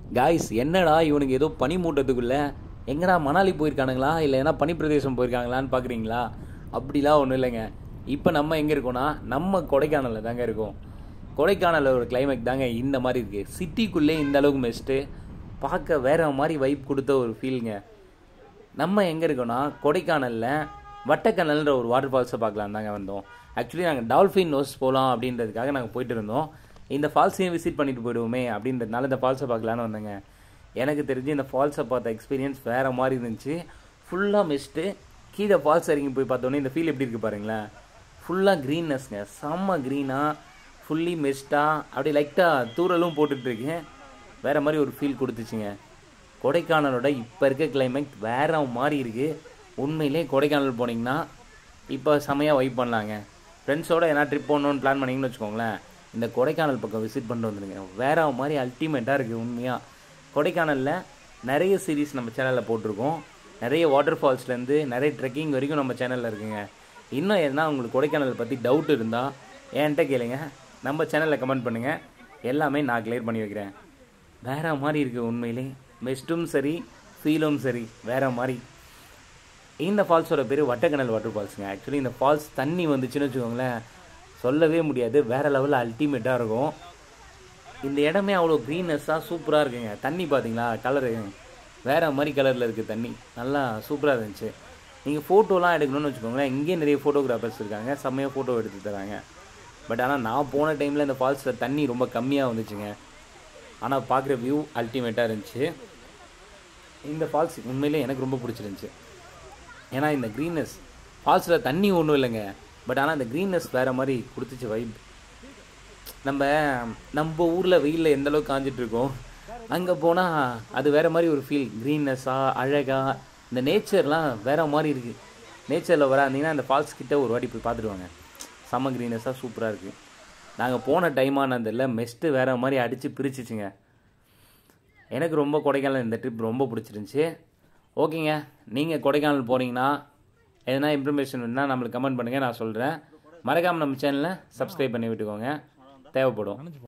guys என்னடா இவனுக்கு ஏதோ பனி மூட்டத்துக்குள்ள எங்கடா மணாலி போயிருக்கானுங்களா இல்லை ஏன்னா பனி பிரதேசம் போயிருக்காங்களான்னு பார்க்குறீங்களா அப்படிலாம் ஒன்றும் இல்லைங்க இப்போ நம்ம எங்கே இருக்கோம்னா நம்ம கொடைக்கானலில் தாங்க இருக்கோம் கொடைக்கானலில் ஒரு கிளைமேட் தாங்க இந்த மாதிரி இருக்குது சிட்டிக்குள்ளே இந்த அளவுக்கு மெஸ்ட்டு பார்க்க வேற மாதிரி வைப் கொடுத்த ஒரு ஃபீலுங்க நம்ம எங்கே இருக்கோம்னா கொடைக்கானலில் வட்டக்கனல்ன்ற ஒரு வாட்டர் ஃபால்ஸை பார்க்கலாம் தாங்க வந்தோம் ஆக்சுவலி நாங்கள் டால்ஃபின் நோஸ் போகலாம் அப்படின்றதுக்காக நாங்கள் போயிட்டு இருந்தோம் இந்த ஃபால்ஸையும் விசிட் பண்ணிட்டு போயிடுவோமே அப்படின்றதுனால இந்த ஃபால்ஸை பார்க்கலான்னு வந்தேங்க எனக்கு தெரிஞ்சு இந்த ஃபால்ஸை பார்த்த எக்ஸ்பீரியன்ஸ் வேறு மாதிரி இருந்துச்சு ஃபுல்லாக மிஸ்ட்டு கீழே ஃபால்ஸ் இறங்கி போய் பார்த்தோன்னே இந்த ஃபீல் எப்படி இருக்குது பாருங்களேன் ஃபுல்லாக க்ரீன்னஸ்ங்க செம்ம க்ரீனாக ஃபுல்லி மிஸ்டாக அப்படி லைட்டாக தூரலும் போட்டுட்ருக்கு வேறு மாதிரி ஒரு ஃபீல் கொடுத்துச்சுங்க கொடைக்கானலோட இப்போ இருக்க கிளைமேட் வேற மாதிரி இருக்குது உண்மையிலே கொடைக்கானல் போனீங்கன்னா இப்போ செமையாக வைப் பண்ணலாங்க ஃப்ரெண்ட்ஸோட எதனா ட்ரிப் போகணுன்னு பிளான் பண்ணிங்கன்னு வச்சுக்கோங்களேன் இந்த கொடைக்கானல் பக்கம் விசிட் பண்ணிட்டு வந்துடுங்க வேற மாதிரி அல்டிமேட்டாக இருக்குது உண்மையாக கொடைக்கானலில் நிறைய சீரீஸ் நம்ம சேனலில் போட்டிருக்கோம் நிறைய வாட்டர் ஃபால்ஸ்லேருந்து நிறைய ட்ரெக்கிங் வரைக்கும் நம்ம சேனலில் இருக்குங்க இன்னும் எதனா உங்களுக்கு கொடைக்கானல் பற்றி டவுட் இருந்தால் என்கிட்ட கேளுங்க நம்ம சேனலில் கமெண்ட் பண்ணுங்கள் எல்லாமே நான் கிளியர் பண்ணி வைக்கிறேன் வேற மாதிரி இருக்குது உண்மையிலே பெஸ்ட்டும் சரி ஃபீலும் சரி வேற மாதிரி இந்த ஃபால்ஸோட பேர் வட்டக்கணல் வாட்டர் ஃபால்ஸுங்க ஆக்சுவலி இந்த ஃபால்ஸ் தண்ணி வந்துச்சுன்னு வச்சுக்கோங்களேன் சொல்லவே முடியாது வேற லெவலில் அல்டிமேட்டாக இருக்கும் இந்த இடமே அவ்வளோ க்ரீனஸ்ஸாக சூப்பராக இருக்குங்க தண்ணி பார்த்தீங்களா கலரு வேற மாதிரி கலரில் இருக்குது தண்ணி நல்லா சூப்பராக இருந்துச்சு நீங்கள் ஃபோட்டோலாம் எடுக்கணும்னு வச்சுக்கோங்களேன் இங்கேயே நிறைய ஃபோட்டோகிராஃபர்ஸ் இருக்காங்க செம்மையாக ஃபோட்டோ எடுத்து தராங்க பட் ஆனால் நான் போன டைமில் இந்த ஃபால்ஸில் தண்ணி ரொம்ப கம்மியாக வந்துச்சுங்க ஆனால் பார்க்குற வியூ அல்டிமேட்டாக இருந்துச்சு இந்த ஃபால்ஸ் உண்மையிலே எனக்கு ரொம்ப பிடிச்சிருந்துச்சு ஏன்னா இந்த க்ரீனஸ் ஃபால்ஸில் தண்ணி ஒன்றும் இல்லைங்க பட் ஆனால் இந்த க்ரீனஸ் வேறு மாதிரி கொடுத்துச்சு வைப் நம்ம நம்ம ஊரில் வெயிலில் எந்த அளவுக்கு காஞ்சிட்டு இருக்கோம் அங்கே போனால் அது வேறு மாதிரி ஒரு ஃபீல் க்ரீன்னஸாக அழகாக இந்த நேச்சர்லாம் வேறு மாதிரி இருக்குது நேச்சரில் வராந்தீங்கன்னா அந்த ஃபால்ஸ் கிட்ட ஒரு வாட்டி போய் பார்த்துட்டு வாங்க செம்ம க்ரீனஸாக சூப்பராக இருக்குது நாங்கள் போன டைமானதில் மெஸ்ட்டு வேறு மாதிரி அடித்து பிரிச்சிச்சுங்க எனக்கு ரொம்ப கொடைக்கானல் இந்த ட்ரிப் ரொம்ப பிடிச்சிருந்துச்சி ஓகேங்க நீங்கள் கொடைக்கானல் போகிறீங்கன்னா எதனா இன்ஃபர்மேஷன் வேணுன்னா நம்மளுக்கு கமெண்ட் பண்ணுங்கள் நான் சொல்கிறேன் மறக்காமல் நம்ம சேனலை சப்ஸ்கிரைப் பண்ணி விட்டுக்கோங்க தேவைப்படும்